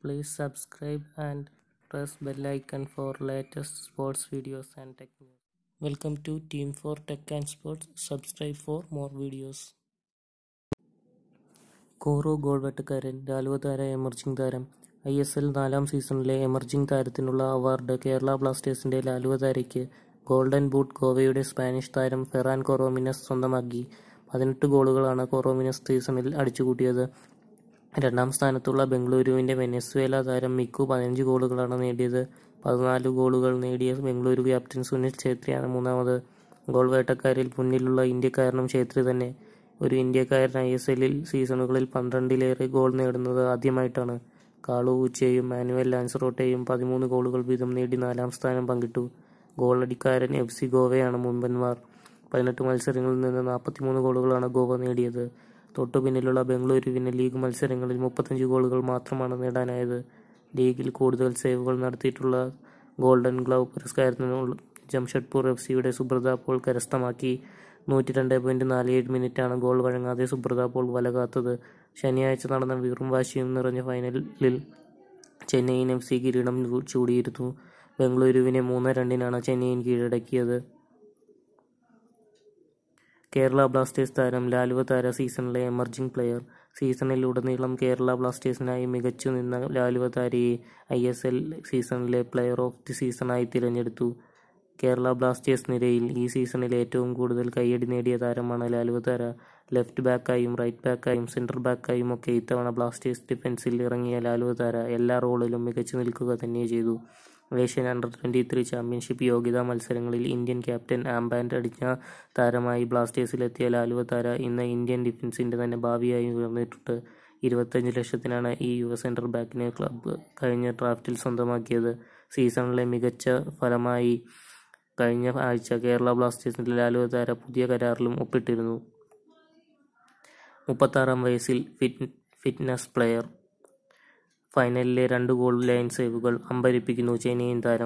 Please subscribe and press bell icon for latest sports videos and tech news. Welcome to Team for Tech and Sports. Subscribe for more videos. Coro goal വെട്ടക്കാരൻ Lalruatthara emerging താരം I S L നാലാം സീസണിലെ emerging താരത്തിനുള്ള award Kerala ബ്ലാസ്റ്റേഴ്സിന്റെ ലാലുവ താരയ്ക്ക് golden boot ഗോവയുടെ Spanish താരം ഫെറാൻ കൊറോമിനസ് സ്വന്തമാക്കി പതിനെട്ട് ഗോളുകളാണ് കൊറോമിനസ് സീസണിൽ അടിച്ചുകൂട്ടിയത് രണ്ടാം സ്ഥാനത്തുള്ള ബംഗളൂരുവിന്റെ വെനസ്വേല താരം മിക്കു പതിനഞ്ച് ഗോളുകളാണ് നേടിയത് പതിനാല് ഗോളുകൾ നേടിയ ബംഗളൂരു ക്യാപ്റ്റൻ സുനിൽ ഛേത്രിയാണ് മൂന്നാമത് ഗോൾ വേട്ടക്കാരിൽ മുന്നിലുള്ള ഇന്ത്യക്കാരനും ഛേത്രി തന്നെ ഒരു ഇന്ത്യക്കാരൻ ഐ എസ് എല്ലിൽ സീസണുകളിൽ പന്ത്രണ്ടിലേറെ ഗോൾ നേടുന്നത് ആദ്യമായിട്ടാണ് കാളു ഉച്ചയും മാനുവൽ ലാൻസറോട്ടയും പതിമൂന്ന് ഗോളുകൾ വീതം നേടി നാലാം സ്ഥാനം പങ്കിട്ടു ഗോളടിക്കാരൻ എഫ് സി ഗോവയാണ് മുൻപന്മാർ പതിനെട്ട് മത്സരങ്ങളിൽ നിന്ന് നാൽപ്പത്തിമൂന്ന് ഗോളുകളാണ് ഗോവ നേടിയത് തൊട്ടു പിന്നിലുള്ള ബംഗളൂരുവിന് ലീഗ് മത്സരങ്ങളിൽ മുപ്പത്തഞ്ച് ഗോളുകൾ മാത്രമാണ് നേടാനായത് ലീഗിൽ കൂടുതൽ സേവുകൾ നടത്തിയിട്ടുള്ള ഗോൾഡൻ ഗ്ലൗ പുരസ്കാരത്തിന് ജംഷഡ്പൂർ എഫ് സിയുടെ സുബ്രത പോൾ കരസ്ഥമാക്കി നൂറ്റി രണ്ട് പോയിന്റ് നാല് ഏഴ് മിനിറ്റാണ് ഗോൾ വഴങ്ങാതെ സുബ്രത പോൾ വലകാത്തത് ശനിയാഴ്ച നടന്ന വീറും വാശിയും നിറഞ്ഞ ഫൈനലിൽ ചെന്നൈയിൻ എഫ് സി കിരീടം ചൂടിയിരുന്നു ബംഗളൂരുവിനെ മൂന്ന് രണ്ടിനാണ് ചെന്നൈയിൻ കീഴടക്കിയത് കേരള ബ്ലാസ്റ്റേഴ്സ് താരം ലാലുവ താര സീസണിലെ എമർജിംഗ് പ്ലെയർ സീസണിലുടനീളം കേരള ബ്ലാസ്റ്റേഴ്സിനായി മികച്ചു നിന്ന ലാലുവ താരയെ ഐ എസ് എൽ സീസണിലെ പ്ലെയർ ഓഫ് ദി സീസണായി തിരഞ്ഞെടുത്തു കേരള ബ്ലാസ്റ്റേഴ്സ് നിരയിൽ ഈ സീസണിൽ ഏറ്റവും കൂടുതൽ കയ്യടി നേടിയ താരമാണ് ലാലുവ താര ലെഫ്റ്റ് ബാക്കായും റൈറ്റ് ബാക്കായും സെൻട്രൽ ബാക്കായും ഒക്കെ ഇത്തവണ ബ്ലാസ്റ്റേഴ്സ് ഡിഫൻസിൽ ഇറങ്ങിയ ലാലുവ താര എല്ലാ റോളിലും മികച്ചു നിൽക്കുക തന്നെ ചെയ്തു Asian under twenty three championship യോഗ്യതാ മത്സരങ്ങളിൽ ഇന്ത്യൻ ക്യാപ്റ്റൻ ആംബാൻഡ് അടിച്ച താരമായി ബ്ലാസ്റ്റേഴ്സിലെത്തിയ ലാലുവ താര ഇന്ന് ഇന്ത്യൻ ഡിഫൻസിൻ്റെ തന്നെ ഭാവിയായി ഉയർന്നിട്ടുണ്ട് ഇരുപത്തഞ്ച് ലക്ഷത്തിനാണ് ഈ യുവ സെൻട്രൽ ബാക്കിനെ ക്ലബ്ബ് കഴിഞ്ഞ ഡ്രാഫ്റ്റിൽ സ്വന്തമാക്കിയത് സീസണിലെ മികച്ച ഫലമായി കഴിഞ്ഞ ആഴ്ച കേരള ബ്ലാസ്റ്റേഴ്സിൻ്റെ ലാലുവ താര പുതിയ കരാറിലും ഒപ്പിട്ടിരുന്നു മുപ്പത്താറാം വയസ്സിൽ ഫിറ്റ് ഫിറ്റ്നസ് പ്ലെയർ ഫൈനലിലെ രണ്ട് ഗോൾ ലൈൻ സേവുകൾ അമ്പരിപ്പിക്കുന്നു ചെന്നൈയിൻ താരം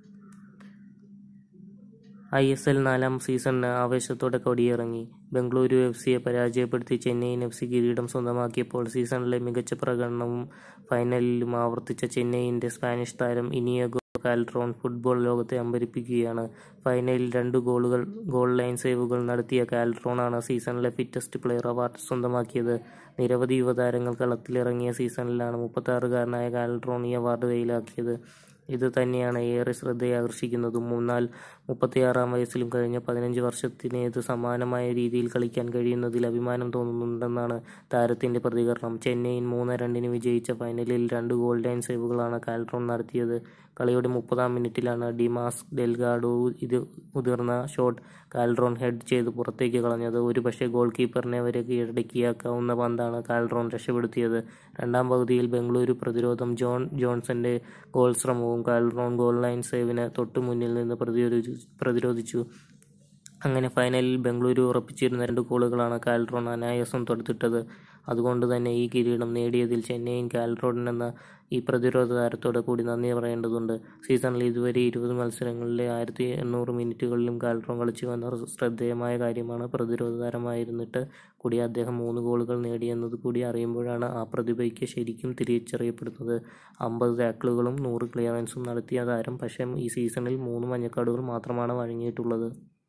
ഐ എസ് എൽ നാലാം സീസണിന് ആവേശത്തോടെ കൊടിയിറങ്ങി ബംഗളൂരു എഫ് സിയെ പരാജയപ്പെടുത്തി ചെന്നൈയിൻ എഫ് സി കിരീടം സ്വന്തമാക്കിയപ്പോൾ സീസണിലെ മികച്ച പ്രകടനവും ഫൈനലിലും ആവർത്തിച്ച ചെന്നൈയിൻ്റെ സ്പാനിഷ് താരം ഇനിയഗോ കാൽട്രോൺ ഫുട്ബോൾ ലോകത്തെ അമ്പരിപ്പിക്കുകയാണ് ഫൈനലിൽ രണ്ട് ഗോളുകൾ ഗോൾ ലൈൻ സേവുകൾ നടത്തിയ കാൽട്രോണാണ് സീസണിലെ ഫിറ്റസ്റ്റ് പ്ലെയർ അവാർഡ് സ്വന്തമാക്കിയത് നിരവധി യുവതാരങ്ങൾ കളത്തിലിറങ്ങിയ സീസണിലാണ് മുപ്പത്താറുകാരനായ കാൽട്രോൺ ഈ അവാർഡ് കയ്യിലാക്കിയത് ഇത് തന്നെയാണ് ഏറെ ശ്രദ്ധയാകർഷിക്കുന്നതും എന്നാൽ മുപ്പത്തിയാറാം വയസ്സിലും കഴിഞ്ഞ പതിനഞ്ച് വർഷത്തിനേത് സമാനമായ രീതിയിൽ കളിക്കാൻ കഴിയുന്നതിൽ അഭിമാനം തോന്നുന്നുണ്ടെന്നാണ് താരത്തിന്റെ പ്രതികരണം ചെന്നൈയിൻ മൂന്ന് രണ്ടിന് വിജയിച്ച ഫൈനലിൽ രണ്ട് ഗോൾ ലൈൻ സേവുകളാണ് കാൽട്രോൺ നടത്തിയത് കളിയുടെ മുപ്പതാം മിനിറ്റിലാണ് ഡിമാസ് ഡെൽഗാഡോ ഇത് മുതിർന്ന ഷോട്ട് കാൽഡ്രോൺ ഹെഡ് ചെയ്ത് പുറത്തേക്ക് കളഞ്ഞത് ഒരുപക്ഷെ ഗോൾ കീപ്പറിനെ വരെ കീഴടക്കിയാക്കാവുന്ന പന്താണ് കാൽഡ്രോൺ രക്ഷപ്പെടുത്തിയത് രണ്ടാം പകുതിയിൽ ബംഗളൂരു പ്രതിരോധം ജോൺ ജോൺസന്റെ ഗോൾ ശ്രമവും കാൽഡ്രോൺ ഗോൾ ലൈൻ സേവിന് തൊട്ടു മുന്നിൽ നിന്ന് പ്രതിരോധിച്ചു അങ്ങനെ ഫൈനലിൽ ബംഗളൂരു ഉറപ്പിച്ചിരുന്ന രണ്ട് ഗോളുകളാണ് കാൽഡ്രോൺ അനായാസം തൊടുത്തിട്ടത് അതുകൊണ്ട് തന്നെ ഈ കിരീടം നേടിയതിൽ ചെന്നൈയിൻ കാൽഡ്രോൺ എന്ന ഈ പ്രതിരോധ താരത്തോടെ കൂടി നന്ദി പറയേണ്ടതുണ്ട് സീസണിൽ ഇതുവരെ ഇരുപത് മത്സരങ്ങളിലെ ആയിരത്തി എണ്ണൂറ് മിനിറ്റുകളിലും കാൽഡ്രോൺ കളിച്ചു വന്ന ശ്രദ്ധേയമായ കാര്യമാണ് പ്രതിരോധ താരമായിരുന്നിട്ട് കൂടി അദ്ദേഹം മൂന്ന് ഗോളുകൾ നേടിയെന്നത് കൂടി അറിയുമ്പോഴാണ് ആ പ്രതിഭയ്ക്ക് ശരിക്കും തിരിച്ചറിയപ്പെടുന്നത് അമ്പത് ടാക്കിളുകളും നൂറ് ക്ലിയറൻസും നടത്തിയ താരം പക്ഷേ ഈ സീസണിൽ മൂന്ന് മഞ്ഞക്കാർഡുകൾ മാത്രമാണ് വഴങ്ങിയിട്ടുള്ളത്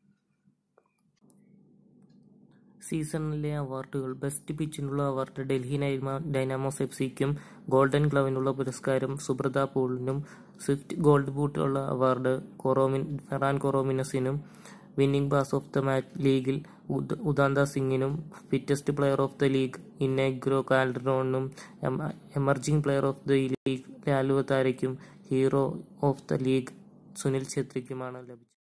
സീസണിലെ അവാർഡുകൾ ബെസ്റ്റ് പിച്ചിനുള്ള അവാർഡ് ഡൽഹി ഡൈനാമോസ് എഫ് സിക്കും ഗോൾഡൻ ഗ്ലവിനുള്ള പുരസ്കാരം സുബ്രത പോളിനും സ്വിഫ്റ്റ് ഗോൾഡ് ബൂട്ടുള്ള അവാർഡ് കൊറോമിൻ ഫെറാൻ കൊറോമിനസിനും winning pass of the match ലീഗിൽ ഉദാന്ത സിംഗിനും fittest player of the league Inigo കാൽഡ്രോണിനും emerging player of the league ലാലുവ താരയ്ക്കും hero of the league Sunil ഛേത്രിക്കുമാണ് ലഭിച്ചത്